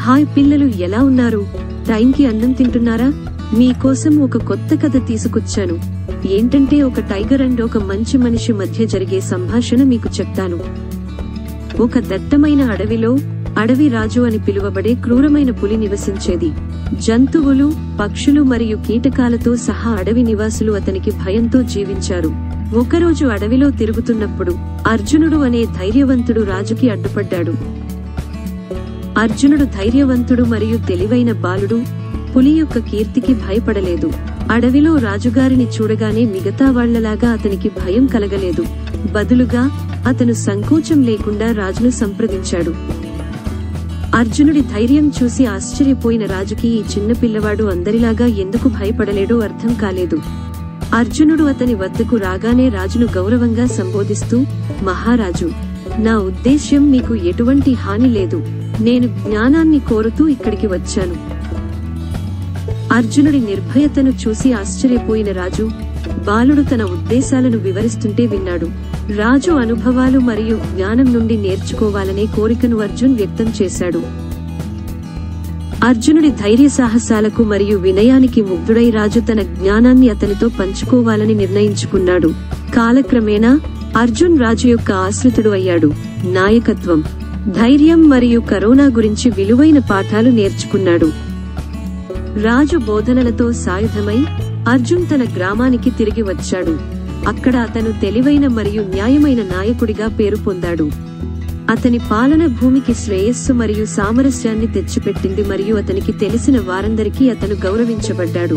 hi పిల్లలు ఎలా ఉన్నారు టైంకి అన్నం తింటున్నారా మీకోసం ఒక కొత్త కథ తీసుకొచ్చాను ఏంటంటే ఒక టైగర్ అండ్ ఒక మంచి మనిషి మధ్య జరిగే సంభాషణ మీకు చెప్తాను ఒక దట్టమైన అడవిలో అడవి రాజు అని పిలువబడే క్రూరమైన పులి నివసించేది జంతువులు పక్షులు మరియు కీటకాలతో సహా అడవి నివాసులు అతనికి భయంతో జీవించారు ఒకరోజు అడవిలో తిరుగుతున్నప్పుడు అర్జునుడు అనే ధైర్యవంతుడు రాజుకి అడ్డుపడ్డాడు అర్జునుడు ధైర్యవంతుడు మరియు తెలివైన బాలుడు పులి యొక్క కీర్తికి భయపడలేదు అడవిలో రాజుగారిని చూడగానే మిగతా వాళ్లలాగా అతనికి భయం కలగలేదు బదులుగా అతను సంకోచం లేకుండా రాజును సంప్రదించాడు అర్జునుడి ధైర్యం చూసి ఆశ్చర్యపోయిన రాజుకి ఈ చిన్న పిల్లవాడు అందరిలాగా ఎందుకు భయపడలేడో అర్థం కాలేదు అర్జునుడు అతని వద్దకు రాగానే రాజును గౌరవంగా సంబోధిస్తూ మహారాజు నా ఉద్దేశ్యం మీకు ఎటువంటి హాని లేదు నేను జ్ఞానాన్ని కోరుతూ ఇక్కడికి వచ్చాను అర్జునుడి నిర్భయతను చూసి ఆశ్చర్యపోయిన రాజు బాలుడు తన ఉద్దేశాలను వివరిస్తుంటే విన్నాడు రాజు అనుభవాలు మరియు జ్ఞానం నుండి నేర్చుకోవాలనే కోరికను అర్జున్ వ్యక్తం చేశాడు అర్జునుడి ధైర్య సాహసాలకు మరియు వినయానికి ముగ్ధుడై రాజు తన జ్ఞానాన్ని అతనితో పంచుకోవాలని నిర్ణయించుకున్నాడు కాలక్రమేణా అర్జున్ రాజు యొక్క ఆశ్రితుడు అయ్యాడు నాయకత్వం ధైర్యం మరియు కరోనా గురించి విలువైన పాఠాలు నేర్చుకున్నాడు రాజు బోధనలతో సాయుధమై అర్జున్ తన గ్రామానికి తిరిగి వచ్చాడు అక్కడ అతను తెలివైన మరియు న్యాయమైన నాయకుడిగా పేరు పొందాడు అతని పాలన భూమికి శ్రేయస్సు మరియు సామరస్యాన్ని తెచ్చిపెట్టింది మరియు అతనికి తెలిసిన వారందరికీ అతను గౌరవించబడ్డాడు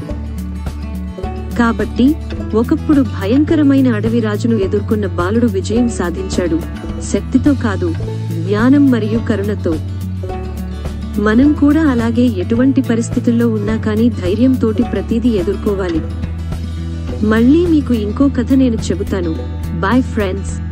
కాబట్టి ఒకప్పుడు భయంకరమైన అడవి రాజును ఎదుర్కొన్న బాలుడు విజయం సాధించాడు శక్తితో కాదు జ్ఞానం మరియు కరుణతో మనం కూడా అలాగే ఎటువంటి పరిస్థితుల్లో ఉన్నా కానీ ధైర్యంతోటి ప్రతిదీ ఎదుర్కోవాలి మళ్ళీ మీకు ఇంకో కథ నేను చెబుతాను బాయ్ ఫ్రెండ్స్